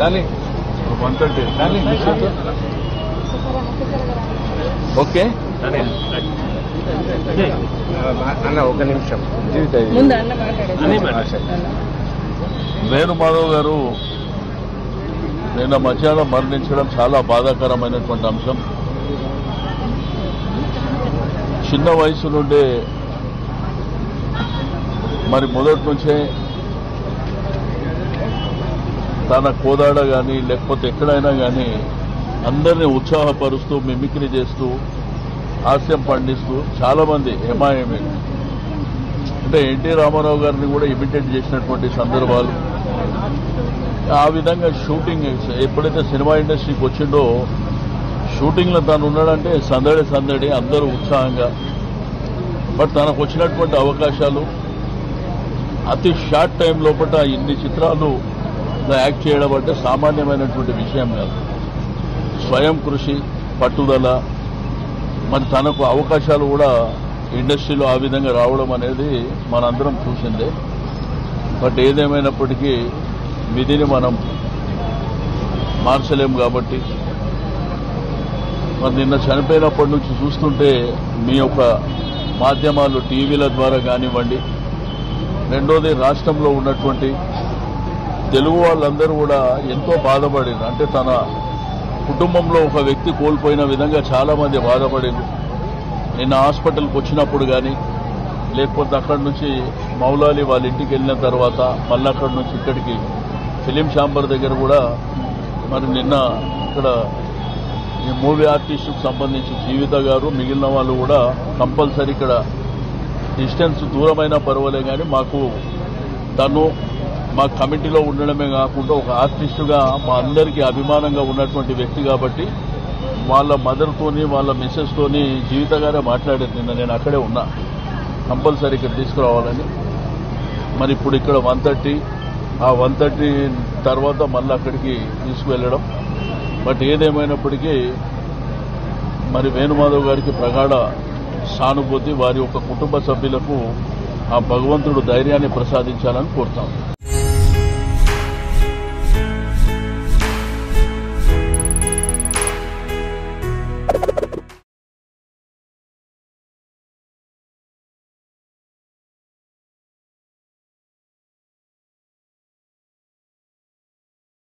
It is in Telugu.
దాని వన్ థర్టీ దాని ఓకే అన్న ఒక నిమిషం జీవిత ముందు అన్న మాట్లాడేది వేణుమాధవ్ గారు నిన్న మధ్యాహ్నం మరణించడం చాలా బాధాకరమైనటువంటి అంశం చిన్న వయసు నుండే మరి మొదటి నుంచే తన కోదాడ కానీ లేకపోతే ఎక్కడైనా కానీ అందరినీ ఉత్సాహపరుస్తూ మిమిక్రీ చేస్తూ హాస్యం పండిస్తూ చాలా మంది హేమాహేమి అంటే ఎన్టీ రామారావు గారిని కూడా ఇమిటేట్ చేసినటువంటి సందర్భాలు ఆ విధంగా షూటింగ్ ఎప్పుడైతే సినిమా ఇండస్ట్రీకి వచ్చిండో షూటింగ్లో తను ఉన్నాడంటే సందడి సందడి అందరూ ఉత్సాహంగా బట్ తనకు వచ్చినటువంటి అవకాశాలు అతి షార్ట్ టైం లోపల ఇన్ని చిత్రాలు యాక్ట్ చేయడం అంటే సామాన్యమైనటువంటి విషయం కాదు స్వయం కృషి పట్టుదల మరి తనకు అవకాశాలు కూడా ఇండస్ట్రీలో ఆ విధంగా రావడం అనేది మనందరం చూసిందే బట్ ఏదేమైనప్పటికీ విధిని మనం మార్చలేం కాబట్టి మరి నిన్న చనిపోయినప్పటి నుంచి చూస్తుంటే మీ యొక్క మాధ్యమాలు టీవీల ద్వారా కానివ్వండి రెండోది రాష్ట్రంలో ఉన్నటువంటి తెలుగు వాళ్ళందరూ కూడా ఎంతో బాధపడింది అంటే తన కుటుంబంలో ఒక వ్యక్తి కోల్పోయిన విధంగా చాలా మంది బాధపడింది నిన్న హాస్పిటల్కి వచ్చినప్పుడు కానీ లేకపోతే అక్కడి నుంచి మౌలాలి వాళ్ళ ఇంటికి వెళ్ళిన తర్వాత మళ్ళీ అక్కడి నుంచి ఇక్కడికి ఫిలిం ఛాంబర్ దగ్గర కూడా మరి నిన్న ఇక్కడ ఈ మూవీ ఆర్టిస్టుకు సంబంధించి జీవిత గారు మిగిలిన వాళ్ళు కూడా కంపల్సరీ ఇక్కడ డిస్టెన్స్ దూరమైనా పర్వాలే కానీ మాకు తను మా కమిటీలో ఉండడమే కాకుండా ఒక ఆర్టిస్టుగా మా అందరికీ అభిమానంగా ఉన్నటువంటి వ్యక్తి కాబట్టి వాళ్ళ మదర్తోని వాళ్ళ మిస్సెస్తోని జీవిత గారే మాట్లాడేది నిన్న నేను అక్కడే ఉన్నా కంపల్సరీ ఇక్కడ తీసుకురావాలని మరి ఇప్పుడు ఇక్కడ వన్ థర్టీ ఆ వన్ థర్టీ తర్వాత మళ్ళీ అక్కడికి తీసుకువెళ్ళడం బట్ ఏదేమైనప్పటికీ మరి వేణుమాధవ్ గారికి ప్రగాఢ సానుభూతి వారి యొక్క కుటుంబ సభ్యులకు ఆ భగవంతుడు ధైర్యాన్ని ప్రసాదించాలని కోరుతాం